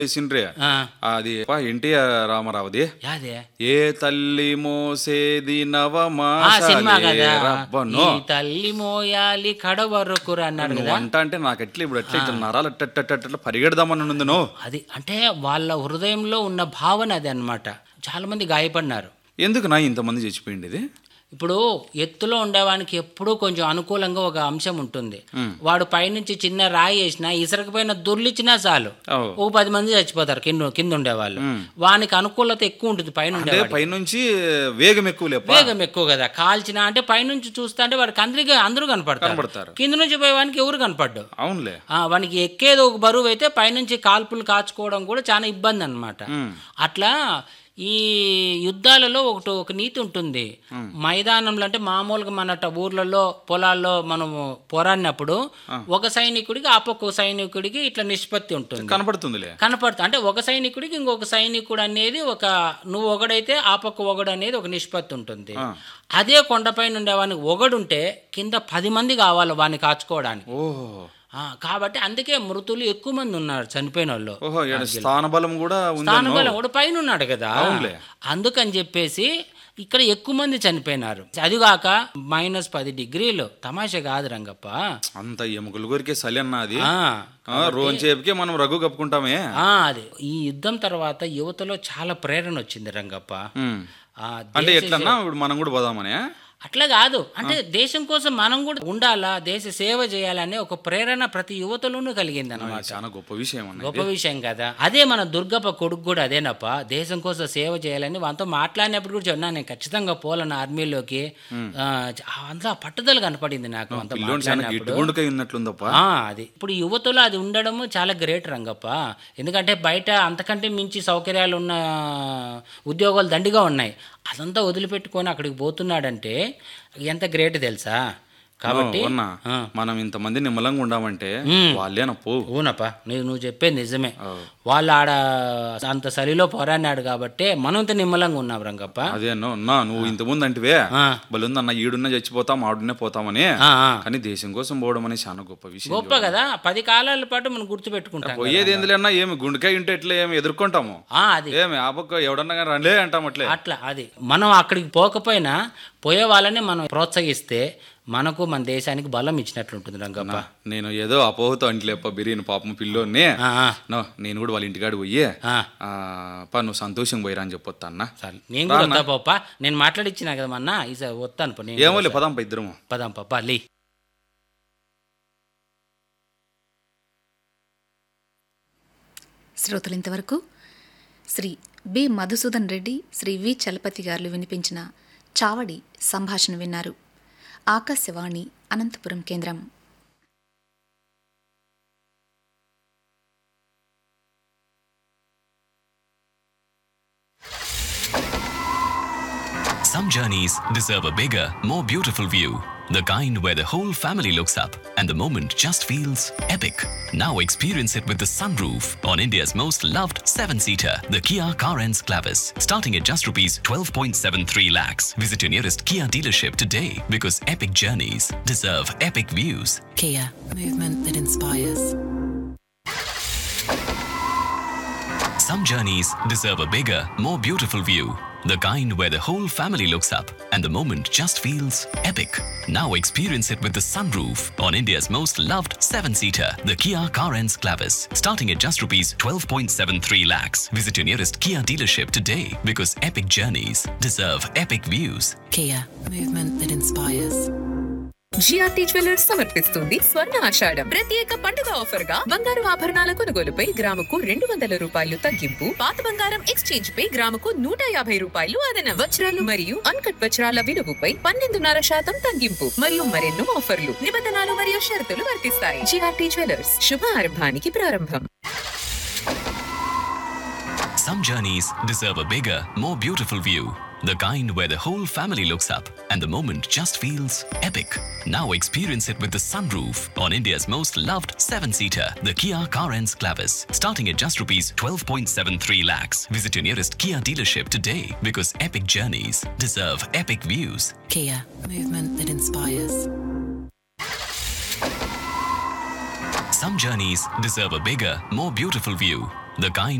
చేసిండ్రే ఆ, అది పా ఎన్టీఆర్ రామారావుది యాదే ఏ తల్లి మోసేది ఆ నవమాసాలే సినిమా కదా రబ్బనో. ఈ తల్లి మోయాలి కడ వరకురా అన్నాడు నువ్వు కదా వంట అంటే నాకు ఎట్లా ఇప్పుడు ఎట్లా ఇట్లా నరాలు అట్లా పరిగెడదామని ఉంది నువ్వు అది అంటే వాళ్ళ హృదయంలో ఉన్న భావన అది అన్నమాట చాలా మంది గాయపడినారు ఎందుకు నా ఇంతమంది చచ్చిపోయింది ఇది ఇప్పుడు ఎత్తులో ఉండేవానికి ఎప్పుడూ కొంచెం అనుకూలంగా ఒక అంశం ఉంటుంది వాడు పైనుంచి చిన్న రాయి వేసినా ఇసరకపోయిన దుర్లిచ్చినా చాలు ఓ. ఓ పది మంది చచ్చిపోతారు కింద కింద ఉండేవాళ్ళు వానికి అనుకూలత ఎక్కువ ఉంటుంది పైన అంటే ఉండేవాడు పైనుంచి వేగం ఎక్కువ లేప వేగం ఎక్కువ కదా కాల్చిన అంటే పైనుంచి చూస్తా అంటే వాడికి అందరికీ అందరూ కనపడతారు కనపడతారు. కింద నుంచి పోయే వానికి ఎవరు కనపడ్డు అవునులే ఆ, వానికి ఎక్కేది ఒక బరువు అయితే పైనుంచి కాల్పులు కాచుకోవడం కూడా చాలా ఇబ్బంది అనమాట అట్లా ఈ యుద్ధాలలో ఒకటి ఒక నీతి ఉంటుంది మైదానంలో అంటే మామూలుగా మన ట- ఊర్లలో పొలాల్లో మనము పోరాడినప్పుడు ఒక సైనికుడికి ఆ పక్క ఒక సైనికుడికి ఇట్లా నిష్పత్తి ఉంటుంది కనపడుతుందిలే కనపడుతుంది అంటే ఒక సైనికుడికి ఇంకొక సైనికుడు అనేది ఒక నువ్వు ఒకడైతే ఆ పక్క ఒకడు అనేది ఒక నిష్పత్తి ఉంటుంది అదే కొండపైన ఉండేవానికి ఒకడుంటే కింద పది మంది కావాలి వాడిని కాచుకోవడానికి ఓహో ఆ, కాబట్టి అందుకే మృతులు ఎక్కువ మంది ఉన్నారు చనిపోయిన వాళ్ళు ఓహో ఈడ స్థాన బలం కూడా ఉంది స్థానబలం కూడా పైన ఉన్నాడు కదా అవునులే. అందుకని చెప్పేసి ఇక్కడ ఎక్కువ మంది చనిపోయినారు అదిగాక మైనస్ పది డిగ్రీలు తమాషా కాదు రంగప్ప అంత ఎముకలు కొరికే సలి అన్న అది ఆ, ఆ, రోజుసేపుకే మనం రఘు కప్పుకుంటామే ఆ, అది ఈ యుద్ధం తర్వాత యువతలో చాలా ప్రేరణ వచ్చింది రంగప్ప ఉమ్. ఆ, అంటే దేశ ఎట్లన్నా ఇప్పుడు మనం కూడా పోదామనే అట్లా కాదు అంటే దేశం కోసం మనం కూడా ఉండాలా దేశ సేవ చేయాలనే ఒక ప్రేరణ ప్రతి యువతలోనూ కలిగింది అన్నమాట చాలా గొప్ప విషయం అన్న గొప్ప విషయం కదా అదే మన దుర్గప్ప కొడుకు కూడా అదేనప్ప దేశం కోసం సేవ చేయాలని వాళ్ళతో మాట్లాడినప్పుడు కూడా చెప్పినా నేను ఖచ్చితంగా పోలను ఆర్మీలోకి ఆ, అంతా పట్టుదల కనపడింది నాకు అంత పిల్లోడు చాలా మాట్లాడినప్పుడు గిట్టుగుండుకై ఉన్నట్లుందప్ప ఆ, అది ఇప్పుడు యువతలో అది ఉండడము చాలా గ్రేట్ రంగప్ప ఎందుకంటే బయట అంతకంటే మించి సౌకర్యాలు ఉన్న ఉద్యోగాలు దండిగా ఉన్నాయి అదంతా వదిలిపెట్టుకొని అక్కడికి పోతున్నాడంటే ఎంత గ్రేట్ తెలుసా కాబట్టి అన్న ఆ. మనం ఇంతమంది నిమ్మలంగా ఉండామంటే వాళ్ళేనా పో అవునప్ప నువ్వు నువ్వు చెప్పేది నిజమే వాళ్ళు ఆడ అంత సలిలో పోరాడినాడు కాబట్టి మనంత నిమ్మలంగా ఉన్నాం రంగప్ప అదే అన్న అన్నా నువ్వు ఇంతకుముందు అంటివే ఆ. బలుందన్న ఈడున్న చచ్చిపోతాం ఆడున్నే పోతామని ఆ, ఆ. కానీ దేశం కోసం పోవడం అనేది చాలా గొప్ప విషయం గొప్ప కదా పది కాలాల పాటు మనం గుర్తుపెట్టుకుంటాం కదా. పోయేది ఏందిలే అన్న ఏమి గుండెకాయ ఉంటే ఎట్లా ఏమి ఎదుర్కొంటాము ఆ, అది ఏమి ఆ పక్క ఎవడన్నా కానీ రండే అంటాం అట్లే అట్లా అది మనం అక్కడికి పోకపోయినా పోయే వాళ్ళని మనం ప్రోత్సహిస్తే మనకు మన దేశానికి బలం ఇచ్చినట్లుంటుంది రంగప్ప నేను ఏదో అపోహతో అంటలేప్ప బిర్యానీ పాపం పిల్లోని ఆ, ఆ, నో నేను కూడా వాళ్ళ ఇంటికాడ పోయి ఆ. ఆ, పా నువ్వు సంతోషంగా పోయిరా అని చెప్పొత్తా అన్న సరే నేను కూడా వస్తా పప్ప నేను మాట్లాడిచ్చినా కదా మొన్న ఈసారి వస్తాను పో నేను ఏమోలే పదాం పా ఇద్దరము పదాం పప్ప లే శ్రోతలు ఇంతవరకు శ్రీ బి మధుసూదన్ రెడ్డి శ్రీ వి చలపతి గారు వినిపించిన చావడి సంభాషణ విన్నారు ఆకాశవాణి అనంతపురం కేంద్రం Some journeys deserve a bigger, more beautiful view. The kind where the whole family looks up and the moment just feels epic. Now experience it with the sunroof on India's most loved seven-seater, the Kia Carens Clavis. Starting at just rupees 12.73 lakhs. Visit your nearest Kia dealership today because epic journeys deserve epic views. Kia, movement that inspires. Some journeys deserve a bigger, more beautiful view. The kind where the whole family looks up and the moment just feels epic. Now experience it with the sunroof on India's most loved seven-seater, the Kia Carens Clavis. Starting at just rupees 12.73 lakhs. Visit your nearest Kia dealership today because epic journeys deserve epic views. Kia, movement that inspires. GRT jewellers సమర్పిస్తుంది స్వర్ణ ఆషాఢం ప్రత్యేక పండుగ offer గా బంగారు ఆభరణాల కొనుగోలుపై గ్రాముకు రెండు వందల రూపాయలు తగ్గింపు పాత బంగారం ఎక్స్చేంజ్ పై గ్రాముకు నూట యాభై రూపాయలు అదనం వజ్రాలు మరియు అన్కట్ వజ్రాల విలువపై పన్నెండున్నర శాతం తగ్గింపు మరియు మరెన్నో ఆఫర్లు నిబంధనలు మరియు షరతులు వర్తిస్తాయి జిఆర్టీ జ్యువెలర్స్ శుభ ఆరంభానికి ప్రారంభం Some journeys deserve a bigger, more beautiful view. The kind where the whole family looks up and the moment just feels epic. Now experience it with the sunroof on India's most loved seven-seater, the Kia Carens Clavis. Starting at just rupees 12.73 lakhs. Visit your nearest Kia dealership today because epic journeys deserve epic views. Kia, movement that inspires. Some journeys deserve a bigger, more beautiful view. the kind